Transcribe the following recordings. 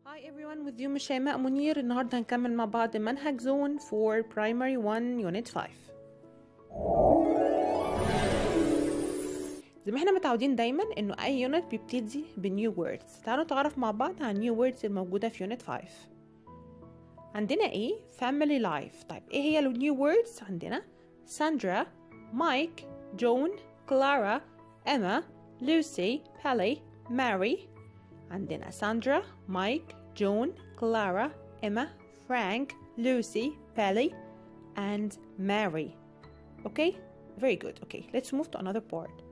Hi everyone with you مش شيماء منير النهارده هنكمل مع بعض منهج زون for primary 1 unit 5 زي ما احنا متعودين دايما انه اي يونت بيبتدي بنيو words تعالوا نتعرف مع بعض على النيو words الموجودة في يونت 5 عندنا ايه family life طيب ايه هي النيو words عندنا ساندرا مايك جون كلارا اما لوسي بالي ماري عندنا ساندرا مايك جون كلارا إما فرانك لوسي بالي and Mary okay very good okay let's move to another part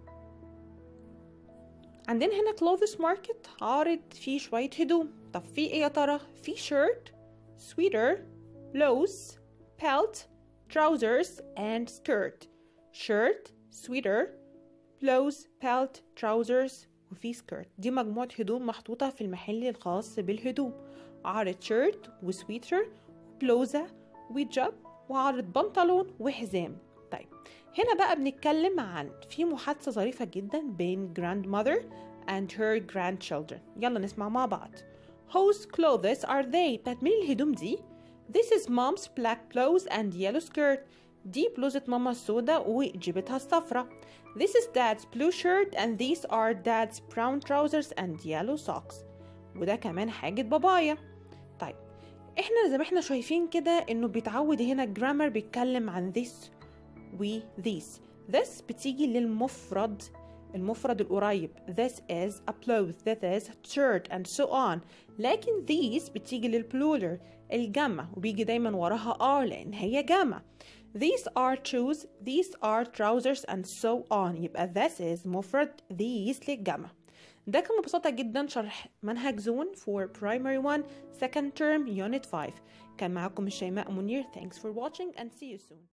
عندنا هنا clothes market عارض فيه شوية هدوم طب في ايه يا ترى في shirt sweater blouse belt trousers and skirt shirt sweater blouse belt trousers وفي سكيرت دي مجموعة هدوم محطوطة في المحل الخاص بالهدوم عارض شيرت وسويتر وبلوزة وجب وعارض بنطلون وحزام طيب هنا بقى بنتكلم عن في محادثة ظريفة جدا بين grandmother and her grandchildren يلا نسمع مع بعض Whose clothes are they؟ بتاعت مين الهدوم دي؟ This is mom's black blouse and yellow skirt دي بلوزة ماما السوداء وجيبتها الصفرة This is dad's blue shirt and these are dad's brown trousers and yellow socks وده كمان حاجة بابايا طيب احنا زي ما احنا شايفين كده انه بيتعود هنا الجرامر بيتكلم عن this و these this بتيجي للمفرد المفرد القريب this is a cloth that is a shirt and so on لكن these بتيجي للبلورال الجمع وبيجي دايما وراها are لان هي جمع These are shoes, these are trousers and so on يبقى this is مفرد these للجمع ده كان ببساطة جدا شرح منهج زون for primary 1 second term unit 5 كان معاكم الشيماء منير thanks for watching and see you soon